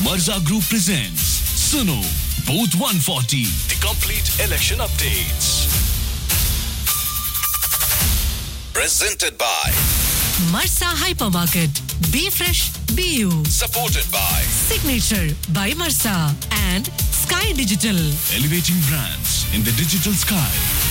Marza Group presents Suno Booth 140, the complete election updates. Presented by, Marsa Hypermarket. Be fresh, be you. supported by Signature by Marsa and Sky Digital. Elevating Brands in the Digital Sky.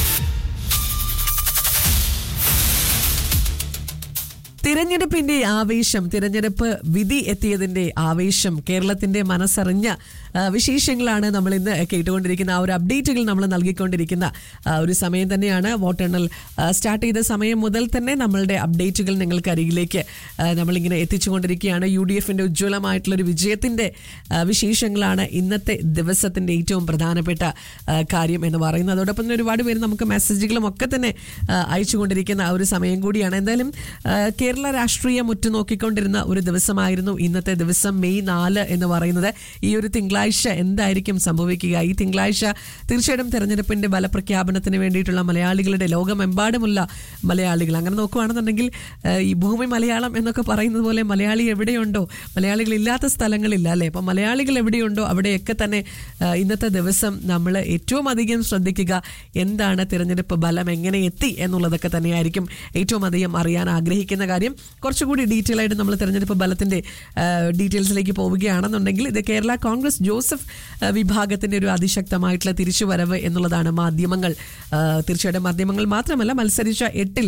തിരഞ്ഞെടുപ്പിന്റെ ആവേശം തിരഞ്ഞെടുപ്പ് വിധി എത്തിയതിന്റെ ആവേശം കേരളത്തിന്റെ മനസ്സറിഞ്ഞ ആ, വിശേഷങ്ങളാണ് നമ്മൾ ഇന്ന് കേട്ടുകൊണ്ടിരിക്കുന്ന ആ ഒരു അപ്ഡേറ്റുകൾ നമ്മൾ നൽകിക്കൊണ്ടിരിക്കുന്ന ആ, ഒരു സമയം തന്നെയാണ് വോട്ടെണ്ണൽ ആ, സ്റ്റാർട്ട് ചെയ്ത സമയം മുതൽ തന്നെ നമ്മളുടെ അപ്ഡേറ്റുകൾ നിങ്ങൾക്ക് അരികിലേക്ക് ആ, നമ്മളിങ്ങനെ എത്തിച്ചുകൊണ്ടിരിക്കുകയാണ് യു ഡി എഫിന്റെ ഉജ്ജ്വലമായിട്ടുള്ള ഒരു വിജയത്തിന്റെ ആ, വിശേഷങ്ങളാണ് ഇന്നത്തെ ദിവസത്തിന്റെ ഏറ്റവും പ്രധാനപ്പെട്ട ആ, കാര്യം എന്ന് പറയുന്നത് അതോടൊപ്പം തന്നെ ഒരുപാട് പേര് നമുക്ക് മെസ്സേജുകളും ഒക്കെ തന്നെ ആ, അയച്ചുകൊണ്ടിരിക്കുന്ന ആ ഒരു സമയം കൂടിയാണ് എന്തായാലും ആ, കേരള രാഷ്ട്രീയം ഉറ്റുനോക്കിക്കൊണ്ടിരുന്ന ഒരു ദിവസമായിരുന്നു ഇന്നത്തെ ദിവസം മെയ് നാല് എന്ന് പറയുന്നത് ഈ ഒരു തിങ്കളാഴ്ച എന്തായിരിക്കും സംഭവിക്കുക ഈ തിങ്കളാഴ്ച തീർച്ചയായിട്ടും തെരഞ്ഞെടുപ്പിന്റെ ഫലപ്രഖ്യാപനത്തിന് വേണ്ടിയിട്ടുള്ള മലയാളികളുടെ ലോകമെമ്പാടുമുള്ള മലയാളികൾ അങ്ങനെ നോക്കുകയാണെന്നുണ്ടെങ്കിൽ ആ, ഈ ഭൂമി മലയാളം എന്നൊക്കെ പറയുന്നത് പോലെ മലയാളി എവിടെയുണ്ടോ മലയാളികൾ ഇല്ലാത്ത സ്ഥലങ്ങളില്ല അല്ലേ അപ്പം മലയാളികൾ എവിടെയുണ്ടോ അവിടെയൊക്കെ തന്നെ ആ, ഇന്നത്തെ ദിവസം നമ്മൾ ഏറ്റവും അധികം ശ്രദ്ധിക്കുക എന്താണ് തിരഞ്ഞെടുപ്പ് ഫലം എങ്ങനെ എത്തി എന്നുള്ളതൊക്കെ തന്നെയായിരിക്കും ഏറ്റവും അധികം അറിയാൻ ആഗ്രഹിക്കുന്ന കാര്യം കുറച്ചുകൂടി ഡീറ്റെയിൽ ആയിട്ട് നമ്മൾ തിരഞ്ഞെടുപ്പ് ഫലത്തിന്റെ ആ, ഡീറ്റെയിൽസിലേക്ക് പോവുകയാണെന്നുണ്ടെങ്കിൽ ഇത് കേരള കോൺഗ്രസ് ജോസഫ് ആ, വിഭാഗത്തിന്റെ ഒരു അതിശക്തമായിട്ടുള്ള തിരിച്ചുവരവ് എന്നുള്ളതാണ് മാധ്യമങ്ങൾ ആ, തീർച്ചയായിട്ടും മാധ്യമങ്ങൾ മാത്രമല്ല മത്സരിച്ച എട്ടിൽ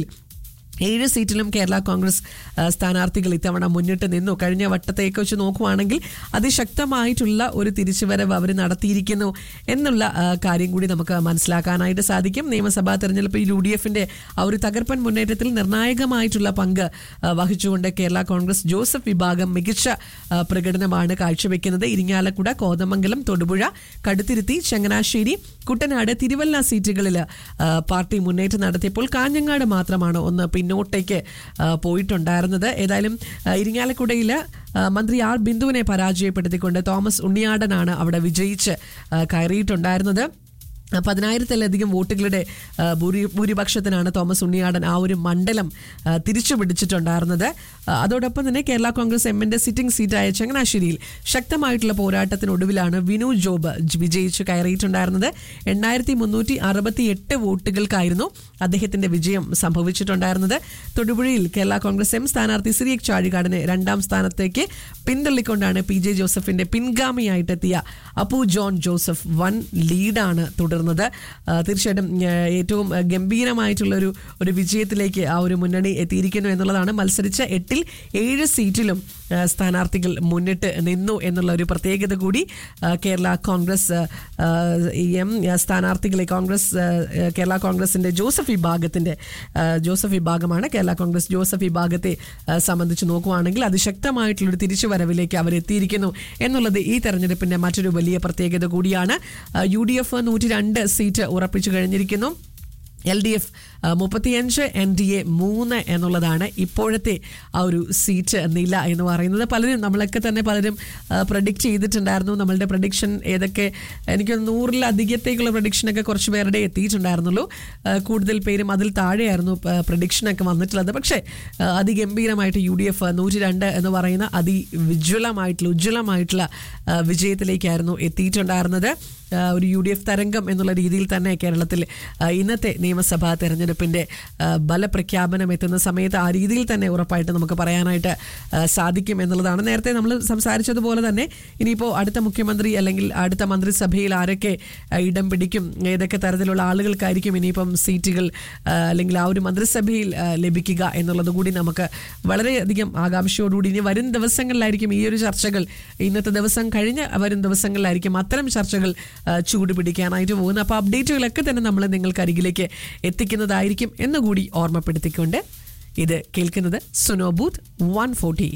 ഏഴ് സീറ്റിലും കേരള കോൺഗ്രസ് ആ, സ്ഥാനാർത്ഥികൾ ഇത്തവണ മുന്നിട്ട് നിന്നു കഴിഞ്ഞ വട്ടത്തേക്ക് വെച്ച് നോക്കുവാണെങ്കിൽ അതിശക്തമായിട്ടുള്ള ഒരു തിരിച്ചുവരവ് അവർ നടത്തിയിരിക്കുന്നു എന്നുള്ള ആ, കാര്യം കൂടി നമുക്ക് മനസ്സിലാക്കാനായിട്ട് സാധിക്കും നിയമസഭാ തെരഞ്ഞെടുപ്പ് യു ഡി എഫിന്റെ ആ ഒരു തകർപ്പൻ മുന്നേറ്റത്തിൽ നിർണായകമായിട്ടുള്ള പങ്ക് ആ, വഹിച്ചുകൊണ്ട് കേരള കോൺഗ്രസ് ജോസഫ് വിഭാഗം മികച്ച ആ, പ്രകടനമാണ് കാഴ്ചവെക്കുന്നത് ഇരിങ്ങാലക്കുട കോതമംഗലം തൊടുപുഴ കടുത്തിരുത്തി ചങ്ങനാശ്ശേരി കുട്ടനാട് തിരുവല്ല സീറ്റുകളിൽ ആ, പാർട്ടി മുന്നേറ്റം നടത്തിയപ്പോൾ കാഞ്ഞങ്ങാട് മാത്രമാണ് ഒന്ന് പിന്നോട്ടേക്ക് ആ, പോയിട്ടുണ്ടായിരുന്നത് ഏതായാലും ആ, ഇരിങ്ങാലക്കുടയിൽ ആ, മന്ത്രി ആർ ബിന്ദുവിനെ പരാജയപ്പെടുത്തിക്കൊണ്ട് തോമസ് ഉണ്ണിയാടനാണ് അവിടെ വിജയിച്ച് ആ, കയറിയിട്ടുണ്ടായിരുന്നത് ആ, പതിനായിരത്തിലധികം വോട്ടുകളുടെ ആ, ഭൂരി- ഭൂരിപക്ഷത്തിനാണ് തോമസ് ഉണ്ണിയാടൻ ആ ഒരു മണ്ഡലം ആ, തിരിച്ചു പിടിച്ചിട്ടുണ്ടായിരുന്നത് ആ, അതോടൊപ്പം തന്നെ കേരള കോൺഗ്രസ് എമ്മിന്റെ സിറ്റിംഗ് സീറ്റായ ചങ്ങനാശ്ശേരിയിൽ ശക്തമായിട്ടുള്ള പോരാട്ടത്തിനൊടുവിലാണ് വിനു ജോബ് ജ് വിജയിച്ചു കയറിയിട്ടുണ്ടായിരുന്നത് എണ്ണായിരത്തി മുന്നൂറ്റി അറുപത്തി എട്ട് വോട്ടുകൾക്കായിരുന്നു അദ്ദേഹത്തിന്റെ വിജയം സംഭവിച്ചിട്ടുണ്ടായിരുന്നത് തൊടുപുഴയിൽ കേരള കോൺഗ്രസ് എം സ്ഥാനാർത്ഥി സിറിയക് ചാഴികാടിനെ രണ്ടാം സ്ഥാനത്തേക്ക് പിന്തള്ളിക്കൊണ്ടാണ് പി ജെ ജോസഫിന്റെ പിൻഗാമിയായിട്ടെത്തിയ അപ്പു ജോൺ ജോസഫ് വൻ ലീഡാണ് തുടർന്നത് ആ, തീർച്ചയായിട്ടും ആ, ഏറ്റവും ആ, ഗംഭീരമായിട്ടുള്ള ഒരു ഒരു വിജയത്തിലേക്ക് ആ ഒരു മുന്നണി എത്തിയിരിക്കുന്നു എന്നുള്ളതാണ് മത്സരിച്ച എട്ടിൽ ഏഴ് സീറ്റിലും ആ, സ്ഥാനാർത്ഥികൾ മുന്നിട്ട് നിന്നു എന്നുള്ള ഒരു പ്രത്യേകത കൂടി ആ, കേരള കോൺഗ്രസ് ആ, ഈ എം സ്ഥാനാർത്ഥികളെ കോൺഗ്രസ് ആ, കേരള കോൺഗ്രസിന്റെ ജോസഫ് വിഭാഗത്തിന്റെ ആ, ജോസഫ് വിഭാഗമാണ് കേരള കോൺഗ്രസ് ജോസഫ് വിഭാഗത്തെ ആ, സംബന്ധിച്ച് നോക്കുവാണെങ്കിൽ അതിശക്തമായിട്ടുള്ളൊരു തിരിച്ചുവരവിലേക്ക് അവർ എത്തിയിരിക്കുന്നു എന്നുള്ളത് ഈ തെരഞ്ഞെടുപ്പിന്റെ മറ്റൊരു വലിയ പ്രത്യേകത കൂടിയാണ് യു ഡി എഫ് നൂറ്റി രണ്ട് സീറ്റ് ഉറപ്പിച്ചു കഴിഞ്ഞിരിക്കുന്നു എൽ ഡി എഫ് മുപ്പത്തിയഞ്ച് എൻ ഡി എ മൂന്ന് എന്നുള്ളതാണ് ഇപ്പോഴത്തെ ആ ഒരു സീറ്റ് നില എന്ന് പറയുന്നത് പലരും നമ്മളൊക്കെ തന്നെ പലരും പ്രഡിക്റ്റ് ചെയ്തിട്ടുണ്ടായിരുന്നു നമ്മളുടെ പ്രഡിക്ഷൻ ഏതൊക്കെ എനിക്ക് നൂറിലധികത്തേക്കുള്ള പ്രഡിക്ഷനൊക്കെ കുറച്ച് പേരുടെ എത്തിയിട്ടുണ്ടായിരുന്നുള്ളൂ ആ, കൂടുതൽ പേരും അതിൽ താഴെയായിരുന്നു പ്രഡിക്ഷനൊക്കെ വന്നിട്ടുള്ളത് പക്ഷേ ആ, അതിഗംഭീരമായിട്ട് യു ഡി എഫ് നൂറ്റി രണ്ട് എന്ന് പറയുന്ന അതിവിജ്വലമായിട്ടുള്ള ഉജ്ജ്വലമായിട്ടുള്ള ആ, വിജയത്തിലേക്കായിരുന്നു എത്തിയിട്ടുണ്ടായിരുന്നത് ആ, ഒരു യു ഡി എഫ് തരംഗം എന്നുള്ള രീതിയിൽ തന്നെ കേരളത്തിൽ ആ, ഇന്നത്തെ നിയമസഭാ തെരഞ്ഞെടുപ്പിന്റെ ആ, ഫലപ്രഖ്യാപനം എത്തുന്ന സമയത്ത് ആ രീതിയിൽ തന്നെ ഉറപ്പായിട്ട് നമുക്ക് പറയാനായിട്ട് ആ, സാധിക്കും എന്നുള്ളതാണ് നേരത്തെ നമ്മൾ സംസാരിച്ചതുപോലെ തന്നെ ഇനിയിപ്പോൾ അടുത്ത മുഖ്യമന്ത്രി അല്ലെങ്കിൽ അടുത്ത മന്ത്രിസഭയിൽ ആരൊക്കെ ആ, ഇടം പിടിക്കും ഏതൊക്കെ തരത്തിലുള്ള ആളുകൾക്കായിരിക്കും ഇനിയിപ്പം സീറ്റുകൾ ആ, അല്ലെങ്കിൽ ആ ഒരു മന്ത്രിസഭയിൽ ആ, ലഭിക്കുക എന്നുള്ളത് കൂടി നമുക്ക് വളരെയധികം ആകാംക്ഷയോടുകൂടി ഇനി വരും ദിവസങ്ങളിലായിരിക്കും ഈ ഒരു ചർച്ചകൾ ഇന്നത്തെ ദിവസം കഴിഞ്ഞ് വരും ദിവസങ്ങളിലായിരിക്കും അത്തരം ചർച്ചകൾ ആ, ചൂട് പിടിക്കാനായിട്ട് പോകുന്നത് അപ്പോൾ അപ്ഡേറ്റുകളൊക്കെ തന്നെ നമ്മൾ നിങ്ങൾക്ക് അരികിലേക്ക് എത്തിക്കുന്നതായിരിക്കും എന്നുകൂടി ഓർമ്മപ്പെടുത്തിക്കൊണ്ട് ഇത് കേൾക്കുന്നത് സുനോ booth one forty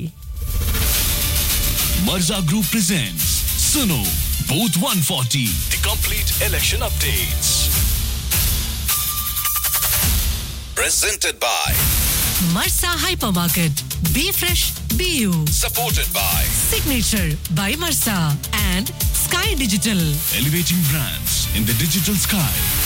Marza Group presents Suno Booth 140, the complete election updates. Presented by, Marsa Hypermarket. Be fresh, be you. supported by Signature by Marsa and Sky Digital. Elevating Brands in the Digital Sky.